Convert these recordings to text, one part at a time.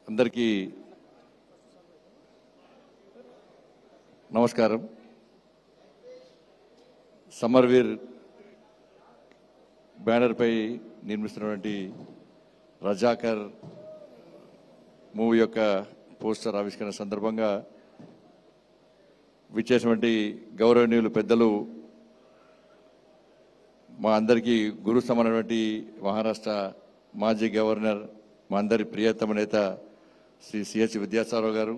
అందరికీ నమస్కారం సమర్వీర్ బ్యానర్పై నిర్మిస్తున్నటువంటి రజాకర్ మూవీ యొక్క పోస్టర్ ఆవిష్కరణ సందర్భంగా విచ్చేసినటువంటి గౌరవనీయులు పెద్దలు మా అందరికీ గురు సమానటువంటి మహారాష్ట్ర మాజీ గవర్నర్ మా అందరి ప్రియతమ నేత శ్రీ సిహెచ్ విద్యాసారావు గారు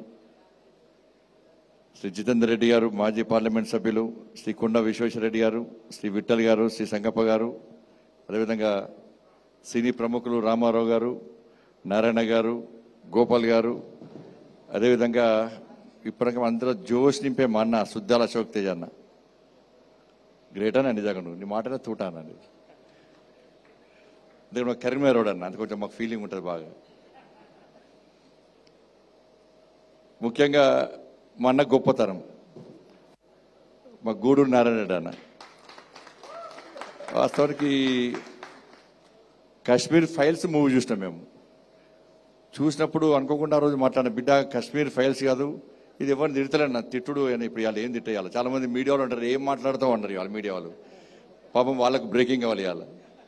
శ్రీ జితేందర్ రెడ్డి గారు మాజీ పార్లమెంట్ సభ్యులు శ్రీ కొండ విశ్వేశ్వరరెడ్డి గారు శ్రీ విఠల్ గారు శ్రీ సంగప్ప గారు అదేవిధంగా సినీ ప్రముఖులు రామారావు గారు నారాయణ గారు గోపాల్ గారు అదేవిధంగా ఇప్పటికే అందరూ జోష్ నింపే మా అన్న సుద్దాల అశోక్ తేజ్ అన్న గ్రేట్ అన్న నిజంగా నువ్వు నీ మాటనే తూటా అన్నది అందుకే మాకు కరీంనగర్ రోడ్ అన్న అంత కొంచెం మాకు ఫీలింగ్ ఉంటుంది బాగా ముఖ్యంగా మా అన్న గొప్పతనం మా గూడూరు నారాయణ రెడ్డి అన్న వాస్తవానికి కాశ్మీర్ ఫైల్స్ మూవీ చూసినాం మేము చూసినప్పుడు అనుకోకుండా ఆ రోజు మాట్లాడిన బిడ్డ కాశ్మీర్ ఫైల్స్ కాదు ఇది ఎవరిని తిడతలేన్న తిట్టుడు అని ఇప్పుడు ఇవాళ ఏం తిట్టేయాలి చాలా మంది మీడియా వాళ్ళు అంటారు ఏం మాట్లాడుతావు అంటారు ఇవాళ మీడియా వాళ్ళు పాపం వాళ్ళకు బ్రేకింగ్ కావాలి ఇవాళ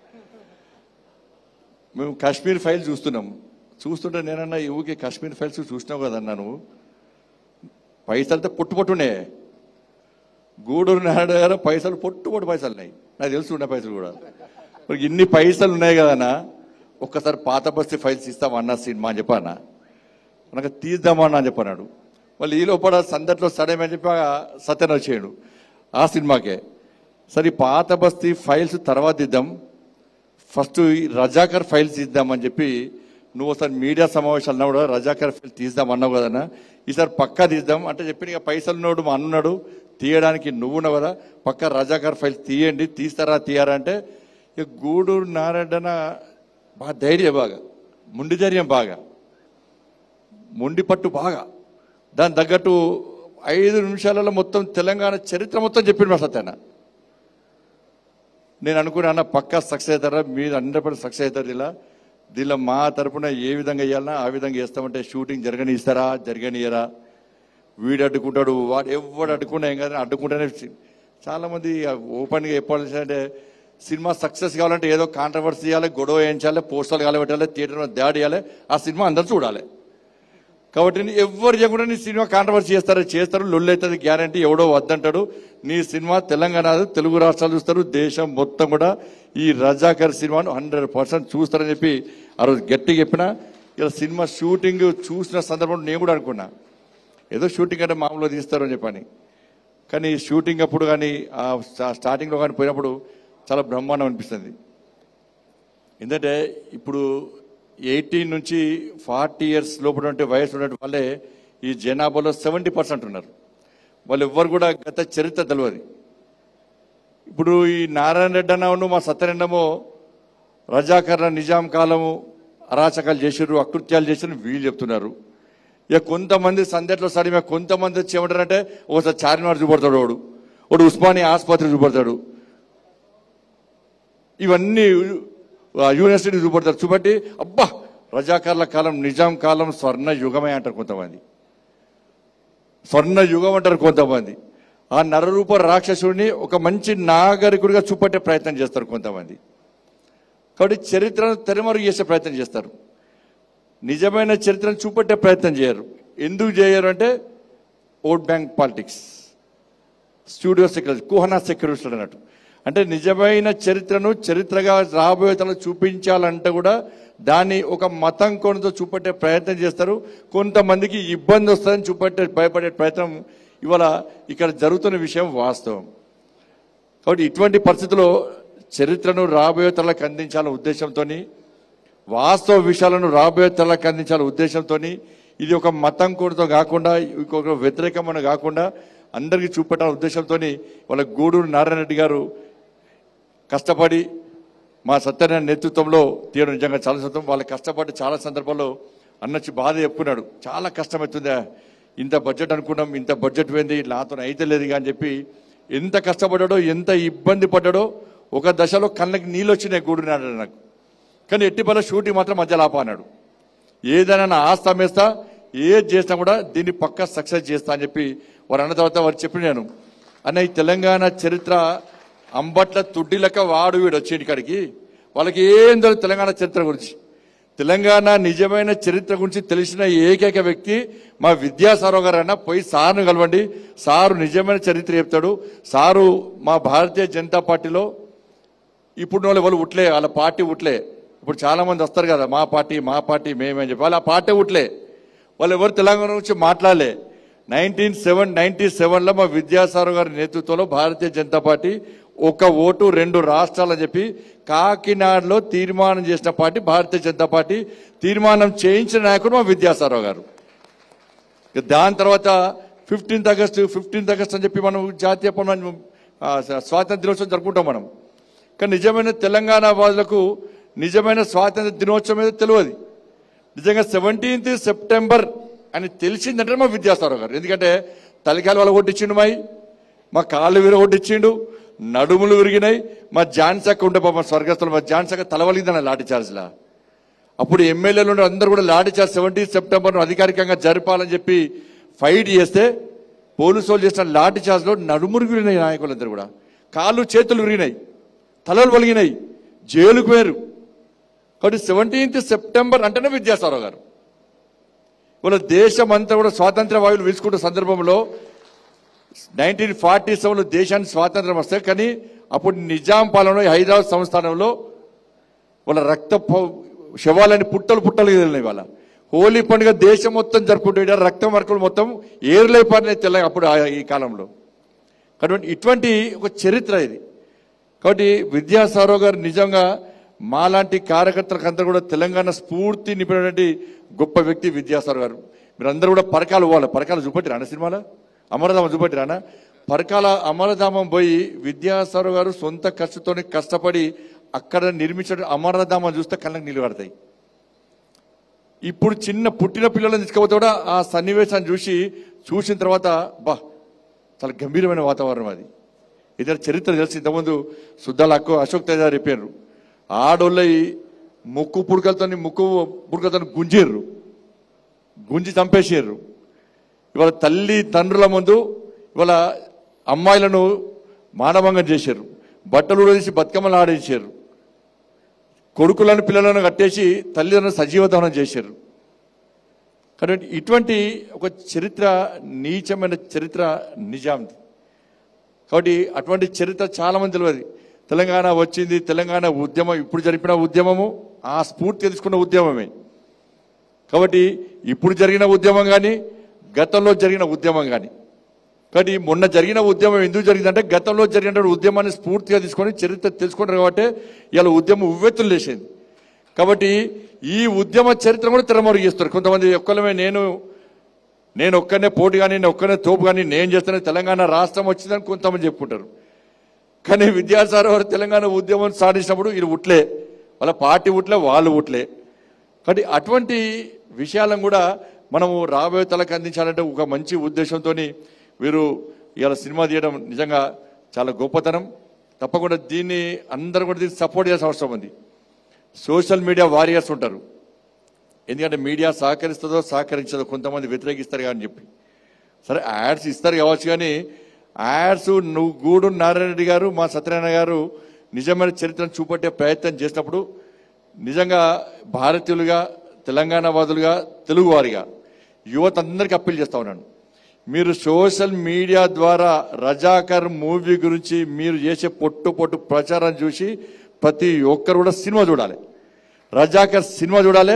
మేము కాశ్మీర్ ఫైల్స్ చూస్తున్నాం చూస్తుంటే నేనన్నా ఈ ఊకే కాశ్మీర్ ఫైల్స్ చూసినావు కదన్నా నువ్వు పైసలతో పొట్టు పొట్టునే గూడూరు నాయుడు గారు పైసలు పొట్టు పొట్టు పైసలు ఉన్నాయి నాకు తెలుసు ఉన్న పైసలు కూడా మరి ఇన్ని పైసలు ఉన్నాయి కదన్నా ఒక్కసారి పాత బస్తీ ఫైల్స్ ఇస్తామన్నా సినిమా అని చెప్పానా మనకు తీద్దామన్నా అని చెప్పన్నాడు వాళ్ళు ఈ లోపల సందట్లో సడేమని చెప్పి సత్యన వచ్చేయడు ఆ సినిమాకే సరే ఈ పాత బస్తీ ఫైల్స్ తర్వాత ఇద్దాం ఫస్ట్ ఈ రజాకర్ ఫైల్స్ ఇద్దామని చెప్పి నువ్వు ఒకసారి మీడియా సమావేశాలు అన్నా కూడా రజాకర్ ఫైల్ తీద్దాం అన్నావు కదన్నా ఈసారి పక్కా తీద్దాం అంటే చెప్పిన ఇక పైసలు ఉన్నాడు మా అన్నాడు తీయడానికి నువ్వు ఉన్నావు కదా పక్కా రజాకర్ ఫైల్ తీయండి తీస్తారా తీయరా అంటే ఇక గూడూరు నారాయణ బాగా ధైర్యం బాగా ముండి ధైర్యం బాగా మొండి పట్టు బాగా దాని తగ్గట్టు ఐదు నిమిషాలలో మొత్తం తెలంగాణ చరిత్ర మొత్తం చెప్పిండు మా సత్యన నేను అనుకున్నా పక్కా సక్సెస్ అవుతారా మీరు హండ్రెడ్ పర్సెంట్ సక్సెస్ అవుతారు ఇలా దీనిలో మా తరపున ఏ విధంగా వేయాలన్నా ఆ విధంగా చేస్తామంటే షూటింగ్ జరగనిస్తారా జరగనియరా వీడు అడ్డుకుంటాడు వాడు ఎవడు అడ్డుకున్నా ఏం కాదు అడ్డుకుంటేనే చాలా మంది ఓపెన్గా చెప్పాల్సి అంటే సినిమా సక్సెస్ కావాలంటే ఏదో కాంట్రవర్సీ చేయాలి గొడవ వేయించాలి పోస్టర్లు కాలబెట్టాలి థియేటర్లో దాడి చేయాలి ఆ సినిమా అందరూ చూడాలి కాబట్టి నీ ఎవ్వరు చేయకుండా నీ సినిమా కాంట్రవర్సీ చేస్తారు చేస్తారు లొల్లు అవుతుంది గ్యారంటీ ఎవడో వద్దంటాడు నీ సినిమా తెలంగాణ తెలుగు రాష్ట్రాలు చూస్తారు దేశం మొత్తం కూడా ఈ రజాకర్ సినిమాను హండ్రెడ్ పర్సెంట్ చూస్తారని చెప్పి ఆ రోజు గట్టిగా చెప్పిన ఇలా సినిమా షూటింగ్ చూసిన సందర్భంలో నేను కూడా అనుకున్నా ఏదో షూటింగ్ అంటే మామూలుగా తీస్తారు అని చెప్పని కానీ షూటింగ్ అప్పుడు కానీ ఆ స్టా- స్టార్టింగ్లో కానీ పోయినప్పుడు చాలా బ్రహ్మాండం అనిపిస్తుంది ఎందుకంటే ఇప్పుడు ఎయిటీన్ నుంచి ఫార్టీ ఇయర్స్ లోపల ఉంటే వయసు ఉన్నట్టు వాళ్ళే ఈ జనాభాలో సెవెంటీ పర్సెంట్ ఉన్నారు వాళ్ళు ఎవ్వరు కూడా గత చరిత్ర తెలియదు ఇప్పుడు ఈ నారాయణ రెడ్డి అన్నను మా సత్యరెడ్డమో రజాకర్ణ నిజాం కాలము అరాచకాలు చేసిర్రు అకృత్యాలు చేసిర్రు వీళ్ళు చెప్తున్నారు ఇక కొంతమంది సందట్లో సడిమ కొంతమంది వచ్చి ఏమంటారంటే ఒకసారి చార్మినార్ చూపడతాడు వాడు వాడు ఉస్మానియా ఆసుపత్రి చూపడతాడు ఇవన్నీ ఆ, యూనివర్సిటీ చూపడతారు చూపట్టి అబ్బా రజాకార్ల కాలం నిజాం కాలం స్వర్ణ యుగమే అంటారు కొంతమంది స్వర్ణ యుగం అంటారు కొంతమంది ఆ నరరూప రాక్షసుడిని ఒక మంచి నాగరికుడిగా చూపట్టే ప్రయత్నం చేస్తారు కొంతమంది కాబట్టి చరిత్రను తెరమరుగు చేసే ప్రయత్నం చేస్తారు నిజమైన చరిత్రను చూపెట్టే ప్రయత్నం చేయరు ఎందుకు చేయరు అంటే vote bank politics studio security కుహనా సెక్యూరిటీ అన్నట్టు అంటే నిజమైన చరిత్రను చరిత్రగా రాబోయే తల చూపించాలంటే కూడా దాన్ని ఒక మతం కోణంతో చూపెట్టే ప్రయత్నం చేస్తారు కొంతమందికి ఇబ్బంది వస్తుందని చూపెట్టే భయపడే ప్రయత్నం ఇవాళ ఇక్కడ జరుగుతున్న విషయం వాస్తవం కాబట్టి ఇటువంటి పరిస్థితుల్లో చరిత్రను రాబోయే తలకు అందించాలనే ఉద్దేశంతో వాస్తవ విషయాలను రాబోయే తలకు అందించాలనే ఉద్దేశంతో ఇది ఒక మతం కోడితో కాకుండా ఇంకొక వ్యతిరేకమైన కాకుండా అందరికీ చూపెట్టాలనే ఉద్దేశంతో వాళ్ళ గూడూరు నారాయణ రెడ్డి గారు కష్టపడి మా సత్యనారాయణ నేతృత్వంలో తీయడం నిజంగా చాలా సంతోషం వాళ్ళు కష్టపడి చాలా సందర్భాల్లో అన్నచ్చి బాధ చెప్పుకున్నాడు చాలా కష్టమవుతుందా ఇంత బడ్జెట్ అనుకున్నాం ఇంత బడ్జెట్ పోయింది నాతో అయితే లేదు అని చెప్పి ఎంత కష్టపడ్డాడో ఎంత ఇబ్బంది పడ్డాడో ఒక దశలో కళ్ళకి నీళ్ళు వచ్చినాయి గూడు నారాయణ నాకు కానీ ఎట్టి పల్ల షూటింగ్ మాత్రం మధ్యలో ఆపా అన్నాడు ఏదైనా నా ఆస్తి అమ్మేస్తా ఏది చేసినా కూడా దీన్ని పక్కా సక్సెస్ చేస్తా అని చెప్పి వారు అన్న తర్వాత వారు చెప్పిన నేను అన్న ఈ తెలంగాణ చరిత్ర అంబట్ల తుడ్డి లెక్క వాడు వీడు వచ్చేటి కాడికి వాళ్ళకి ఏం తెలియదు తెలంగాణ చరిత్ర గురించి తెలంగాణ నిజమైన చరిత్ర గురించి తెలిసిన ఏకైక వ్యక్తి మా విద్యాసారావు గారు అన్న పోయి సార్ను కలవండి సారు నిజమైన చరిత్ర చెప్తాడు సారు మా భారతీయ జనతా పార్టీలో ఇప్పుడు వాళ్ళు వాళ్ళు ఉట్లే వాళ్ళ పార్టీ ఉట్లే ఇప్పుడు చాలా మంది వస్తారు కదా మా పార్టీ మా పార్టీ మేమే అని చెప్పి వాళ్ళ పార్టీ ఉట్లే వాళ్ళు ఎవరు తెలంగాణ గురించి మాట్లాడలే నైన్టీన్ సెవెన్ నైన్టీ సెవెన్లో మా విద్యాసాగర్ గారి నేతృత్వంలో భారతీయ జనతా పార్టీ ఒక ఓటు రెండు రాష్ట్రాలు అని చెప్పి కాకినాడలో తీర్మానం చేసిన పార్టీ భారతీయ జనతా పార్టీ తీర్మానం చేయించిన నాయకుడు మా విద్యాసాగర్ గారు ఇక దాని తర్వాత ఫిఫ్టీన్త్ ఆగస్టు ఫిఫ్టీన్త్ ఆగస్ట్ అని చెప్పి మనం జాతీయ పౌర్ణమి, ఆ, స్వాతంత్ర దినోత్సవం జరుపుకుంటాం మనం కానీ నిజమైన తెలంగాణ వాదులకు నిజమైన స్వాతంత్ర దినోత్సవం ఏదో తెలియదు నిజంగా సెవెంటీన్త్ సెప్టెంబర్ అని తెలిసిందంటే మా విద్యాసాగర్ గారు ఎందుకంటే తలికాయలు వాళ్ళ కొట్టించిండు మాయి మా కాళ్ళు విర కొట్టించిండు నడుములు విరిగినాయి మా జాన్సక్క ఉండే పాపం స్వర్గస్థులు మా జాన్సక్క తలవలిందన్న లాఠీ చార్జ్లా అప్పుడు ఎమ్మెల్యేలు ఉండే అందరూ కూడా లాఠీ చార్జ్ సెవెంటీన్ సెప్టెంబర్ అధికారికంగా జరపాలని చెప్పి ఫైట్ చేస్తే పోలీసు వాళ్ళు చేసిన లాఠీ చార్జ్లో నడుములు విరిగినాయి నాయకులందరూ కూడా కాళ్ళు చేతులు విరిగినాయి తలలు వలిగినాయి జైలుకు వేరు కాబట్టి సెవెంటీన్త్ సెప్టెంబర్ అంటేనే విద్యాసారావు గారు ఇవాళ దేశం అంతా కూడా స్వాతంత్ర వాయువులు వీల్చుకుంటున్న సందర్భంలో నైన్టీన్ ఫార్టీ సెవెన్లో దేశానికి స్వాతంత్రం వస్తే కానీ అప్పుడు నిజాం పాలనలో ఈ హైదరాబాద్ సంస్థానంలో వాళ్ళ రక్త ప- శవాలని పుట్టలు పుట్టలు వెళ్ళినాయి వాళ్ళ హోలీ పండుగ దేశం మొత్తం జరుపుకుంటే రక్తం వర్కులు మొత్తం ఏర్లైపోయినాయి తెల్ల అప్పుడు ఆ- ఈ కాలంలో కాబట్టి ఇటువంటి ఒక చరిత్ర ఇది కాబట్టి విద్యాసారావు గారు నిజంగా మాలాంటి కార్యకర్తలకు అందరూ కూడా తెలంగాణ స్ఫూర్తి నింపినటువంటి గొప్ప వ్యక్తి విద్యాసారావు గారు మీరందరూ కూడా పరకాలు పోవాలి పరకాలు చూపెట్టిరానా సినిమాలో అమరధామం చూపెట్టిరానా పరకాల అమరధామం పోయి విద్యాసారావు గారు సొంత ఖర్చుతోని కష్టపడి అక్కడ నిర్మించిన అమరధామం చూస్తే కళ్ళకి నిలబడతాయి ఇప్పుడు చిన్న పుట్టిన పిల్లలను తీసుకుపోతే కూడా ఆ సన్నివేశాన్ని చూసి చూసిన తర్వాత బా చాలా గంభీరమైన వాతావరణం అది ఇతర చరిత్ర తెలిసి ఇంతకుముందు సుద్దాల అక్కో అశోక్ తేజ చెప్పారు ఆడోళ్ళ ముక్కు పుడకలతో ముక్కు పుడకలతో గుంజిర్రు గుంజి చంపేసారు ఇవాళ తల్లి తండ్రుల ముందు ఇవాళ అమ్మాయిలను మానభంగం చేశారు బట్టలు తీసి బతుకమ్మలు ఆడేసారు కొడుకులను పిల్లలను కట్టేసి తల్లిదండ్రులను సజీవ దహనం చేశారు కాబట్టి ఇటువంటి ఒక చరిత్ర నీచమైన చరిత్ర నిజాంది కాబట్టి అటువంటి చరిత్ర చాలా మంది తెలియదు తెలంగాణ వచ్చింది తెలంగాణ ఉద్యమం ఇప్పుడు జరిపిన ఉద్యమము ఆ స్ఫూర్తి తెలుసుకున్న ఉద్యమమే కాబట్టి ఇప్పుడు జరిగిన ఉద్యమం కానీ గతంలో జరిగిన ఉద్యమం కానీ కాబట్టి మొన్న జరిగిన ఉద్యమం ఎందుకు జరిగిందంటే గతంలో జరిగిన ఉద్యమాన్ని స్ఫూర్తిగా తీసుకొని చరిత్ర తెలుసుకుంటారు కాబట్టి ఇలా ఉద్యమం ఉవ్వెత్తులు లేచింది కాబట్టి ఈ ఉద్యమ చరిత్ర కూడా తెరమరుగు చేస్తారు కొంతమంది ఒక్కలమే నేను నేను ఒక్కనే పోటీ కానీ నేను ఒక్కనే తోపు కానీ నేను చేస్తానే తెలంగాణ రాష్ట్రం వచ్చిందని కొంతమంది చెప్పుకుంటారు కానీ విద్యాసాగర్ గారు తెలంగాణ ఉద్యమం సాధించినప్పుడు ఇది ఉట్లే వాళ్ళ పార్టీ ఉట్లే వాళ్ళు ఉట్లే కాబట్టి అటువంటి విషయాలను కూడా మనము రాబోయే తలకు అందించాలంటే ఒక మంచి ఉద్దేశంతో వీరు ఇవాళ సినిమా తీయడం నిజంగా చాలా గొప్పతనం తప్పకుండా దీన్ని అందరూ కూడా దీన్ని సపోర్ట్ చేయాల్సిన అవసరం ఉంది సోషల్ మీడియా వారియర్స్ ఉంటారు ఎందుకంటే మీడియా సహకరిస్తుందో సహకరించదో కొంతమంది వ్యతిరేకిస్తారు అని చెప్పి సరే యాడ్స్ ఇస్తారు కావచ్చు కానీ యాడ్స్ నువ్వు గూడు నారాయణ రెడ్డి గారు మా సత్యనారాయణ గారు నిజమైన చరిత్రను చూపట్టే ప్రయత్నం చేసినప్పుడు నిజంగా భారతీయులుగా తెలంగాణ వాదులుగా తెలుగువారిగా యువత అందరికీ అప్పీల్ చేస్తా ఉన్నాను మీరు సోషల్ మీడియా ద్వారా రజాకర్ మూవీ గురించి మీరు చేసే పొట్టు పొట్టు ప్రచారం చూసి ప్రతి ఒక్కరు కూడా సినిమా చూడాలి రజాకర్ సినిమా చూడాలి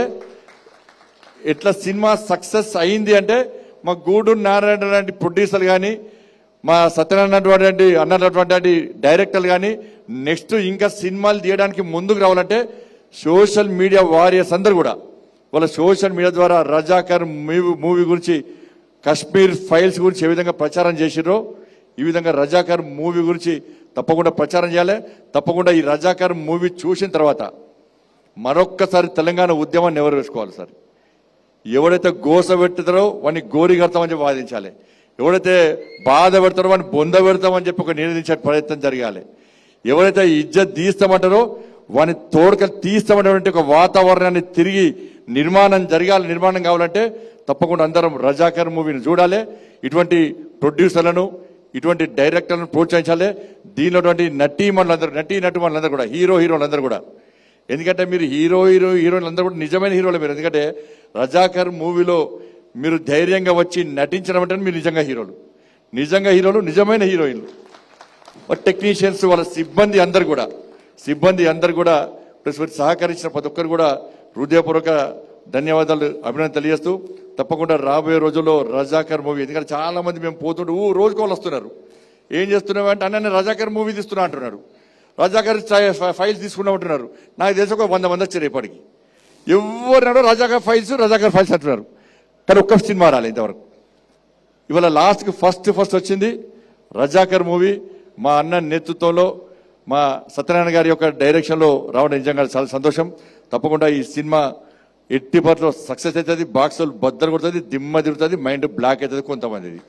ఎట్లా సినిమా సక్సెస్ అయింది అంటే మా గూడు నారాయణ లాంటి ప్రొడ్యూసర్ కానీ మా సత్యనారాయణ అన్నటువంటి డైరెక్టర్లు కానీ నెక్స్ట్ ఇంకా సినిమాలు తీయడానికి ముందుకు రావాలంటే సోషల్ మీడియా వారియర్స్ అందరు కూడా వాళ్ళ సోషల్ మీడియా ద్వారా రజాకర్ మూవీ మూవీ గురించి కశ్మీర్ ఫైల్స్ గురించి ఏ విధంగా ప్రచారం చేసిరో ఈ విధంగా రజాకర్ మూవీ గురించి తప్పకుండా ప్రచారం చేయాలి తప్పకుండా ఈ రజాకర్ మూవీ చూసిన తర్వాత మరొక్కసారి తెలంగాణ ఉద్యమాన్ని ఎవరు వేసుకోవాలి సార్ ఎవడైతే గోస పెడతారో వాడిని గోరి కడతామని చెప్పి వాదించాలి ఎవడైతే బాధ పెడతారో వాడిని బొంద పెడతామని చెప్పి ఒక నివేదించే ప్రయత్నం జరగాలి ఎవరైతే ఇజ్జత్ తీస్తామంటారో వాడిని తోడుకలు తీస్తామనేటువంటి ఒక వాతావరణాన్ని తిరిగి నిర్మాణం జరగాలి నిర్మాణం కావాలంటే తప్పకుండా అందరం రజాకర్ మూవీని చూడాలి ఇటువంటి ప్రొడ్యూసర్లను ఇటువంటి డైరెక్టర్లను ప్రోత్సహించాలి దీనిలో నటీమణులందరూ నటీ నటుమణులందరూ కూడా హీరో హీరోలందరూ కూడా ఎందుకంటే మీరు హీరో హీరో హీరోయిన్లు అందరూ కూడా నిజమైన హీరోలు మీరు ఎందుకంటే రజాకర్ మూవీలో మీరు ధైర్యంగా వచ్చి నటించడం అంటే మీరు నిజంగా హీరోలు నిజంగా హీరోలు నిజమైన హీరోయిన్లు టెక్నీషియన్స్ వాళ్ళ సిబ్బంది అందరు కూడా సిబ్బంది అందరు కూడా ప్లస్ వీరికి సహకరించిన ప్రతి ఒక్కరు కూడా హృదయపూర్వక ధన్యవాదాలు అభినందన తెలియజేస్తూ తప్పకుండా రాబోయే రోజుల్లో రజాకర్ మూవీ ఎందుకంటే చాలా మంది మేము పోతుంటే ఊ రోజుకు వాళ్ళు వస్తున్నారు ఏం చేస్తున్నావు అంటే అన్న నేను రజాకర్ మూవీ తీస్తున్నా అంటున్నారు రజాకర్ చ- ఫైల్స్ తీసుకున్నా అంటున్నారు నాకు తెలిసి ఒక వంద మంది వచ్చారు ఇప్పటికి ఎవరినాడో రజాకర్ ఫైల్స్ రజాకర్ ఫైల్స్ అంటున్నారు కానీ ఒక్క సినిమా రాలేదు ఇంతవరకు ఇవాళ లాస్ట్కి ఫస్ట్ ఫస్ట్ వచ్చింది రజాకర్ మూవీ మా అన్న నేతృత్వంలో మా సత్యనారాయణ గారి యొక్క డైరెక్షన్లో రావడం నిజంగా చాలా సంతోషం తప్పకుండా ఈ సినిమా ఎట్టి పరిలో సక్సెస్ అవుతుంది బాక్సులు బద్దలు కొడుతుంది దిమ్మ తిరుగుతుంది మైండ్ బ్లాక్ అవుతుంది కొంతమందిది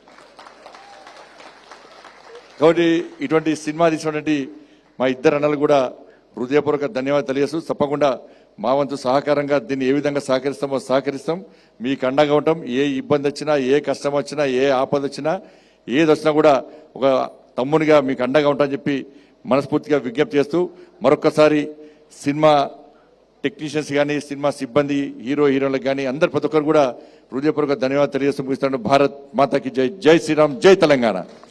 కాబట్టి ఇటువంటి సినిమా తీసినటువంటి మా ఇద్దరు అన్నలు కూడా హృదయపూర్వక ధన్యవాదాలు తెలియజేస్తూ తప్పకుండా మా వంతు సహకారంగా దీన్ని ఏ విధంగా సహకరిస్తామో సహకరిస్తాం మీకు అండగా ఉంటాం ఏ ఇబ్బంది వచ్చినా ఏ కష్టం వచ్చినా ఏ ఆపద వచ్చినా ఏది వచ్చినా కూడా ఒక తమ్మునిగా మీకు అండగా ఉంటామని చెప్పి మనస్ఫూర్తిగా విజ్ఞప్తి చేస్తూ మరొకసారి సినిమా టెక్నీషియన్స్ కానీ సినిమా సిబ్బంది హీరో హీరోలకు కానీ అందరు ప్రతి ఒక్కరు కూడా హృదయపూర్వక ధన్యవాదాలు తెలియజేస్తూ ముగిస్తాను భారత్ మాతాకి జై జై శ్రీరామ్ జై తెలంగాణ